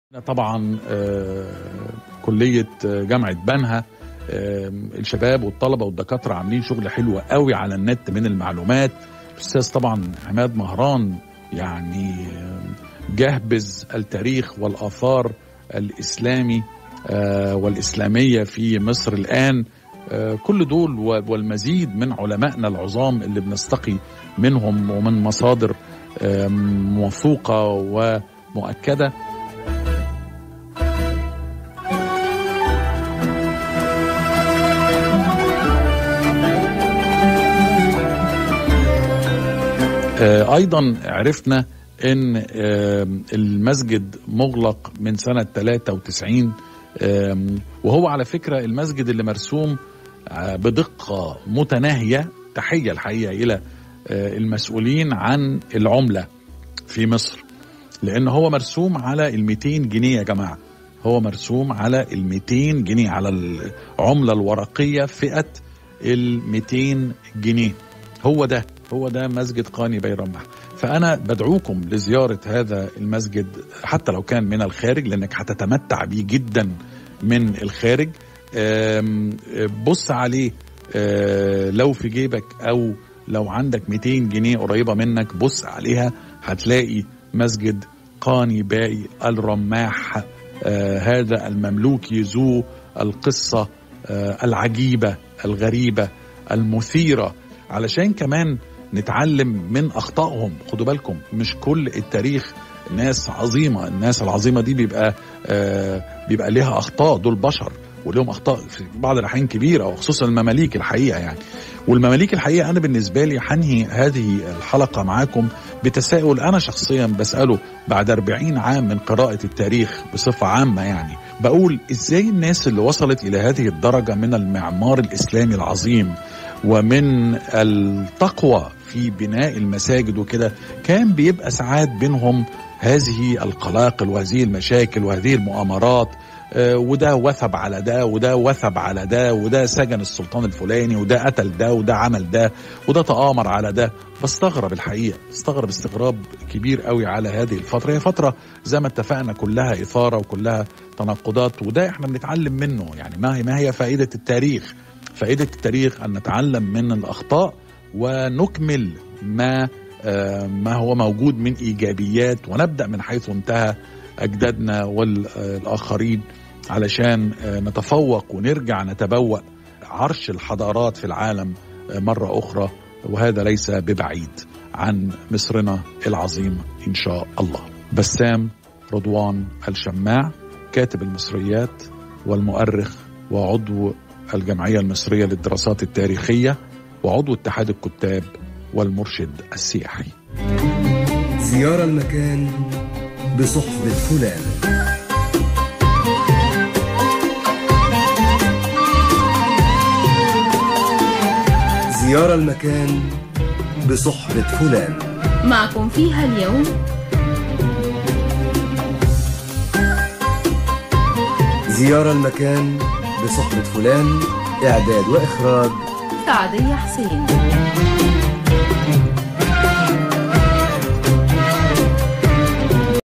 طبعا آه، كلية آه، جامعة بنها آه، الشباب والطلبة والدكاترة عاملين شغل حلو قوي على النت من المعلومات الأستاذ طبعا عماد مهران يعني آه، جهبذ التاريخ والآثار الإسلامي آه، والإسلامية في مصر الآن آه، كل دول و- والمزيد من علمائنا العظام اللي بنستقي منهم ومن مصادر آه، موثوقة ومؤكدة آه، ايضا عرفنا ان آه، المسجد مغلق من سنه 93 آم، وهو على فكره المسجد اللي مرسوم آه، بدقه متناهيه تحيه الحقيقه الى آه، المسؤولين عن العمله في مصر لان هو مرسوم على ال 200 جنيه يا جماعه هو مرسوم على ال 200 جنيه على العمله الورقيه فئه ال 200 جنيه هو ده هو ده مسجد قاني بيرمح فأنا بدعوكم لزيارة هذا المسجد حتى لو كان من الخارج لأنك هتتمتع بيه جدا من الخارج آم، بص عليه آه، لو في جيبك أو لو عندك 200 جنيه قريبة منك بص عليها هتلاقي مسجد قاني باي الرماح آه، هذا المملوكي ذو القصة آه، العجيبة الغريبة المثيرة علشان كمان نتعلم من اخطائهم خدوا بالكم مش كل التاريخ ناس عظيمه الناس العظيمه دي بيبقى آه بيبقى ليها اخطاء دول بشر ولهم اخطاء في بعض الاحيان كبيره وخصوصا المماليك الحقيقه يعني والمماليك الحقيقه انا بالنسبه لي حنهي هذه الحلقه معاكم بتساؤل انا شخصيا بساله بعد 40 عام من قراءه التاريخ بصفه عامه يعني بقول ازاي الناس اللي وصلت الى هذه الدرجه من المعمار الاسلامي العظيم ومن التقوى في بناء المساجد وكده كان بيبقى ساعات بينهم هذه القلاقل وهذه المشاكل وهذه المؤامرات آه، وده وثب على ده وده وثب على ده وده سجن السلطان الفلاني وده قتل ده وده عمل ده وده تآمر على ده بستغرب الحقيقه استغرب استغراب كبير قوي على هذه الفتره هي فتره زي ما اتفقنا كلها اثاره وكلها تناقضات وده احنا بنتعلم منه يعني ما هي ما هي فائده التاريخ فائده التاريخ ان نتعلم من الاخطاء ونكمل ما آه، ما هو موجود من ايجابيات ونبدا من حيث انتهى اجدادنا والاخرين علشان آه، نتفوق ونرجع نتبوأ عرش الحضارات في العالم آه، مره اخرى وهذا ليس ببعيد عن مصرنا العظيم ان شاء الله. بسام رضوان الشماع كاتب المصريات والمؤرخ وعضو الجمعيه المصريه للدراسات التاريخيه وعضو اتحاد الكتاب والمرشد السياحي. زيارة المكان بصحبة فلان زيارة المكان بصحبة فلان معكم فيها اليوم زيارة المكان بصحبة فلان إعداد وإخراج سعدية حسين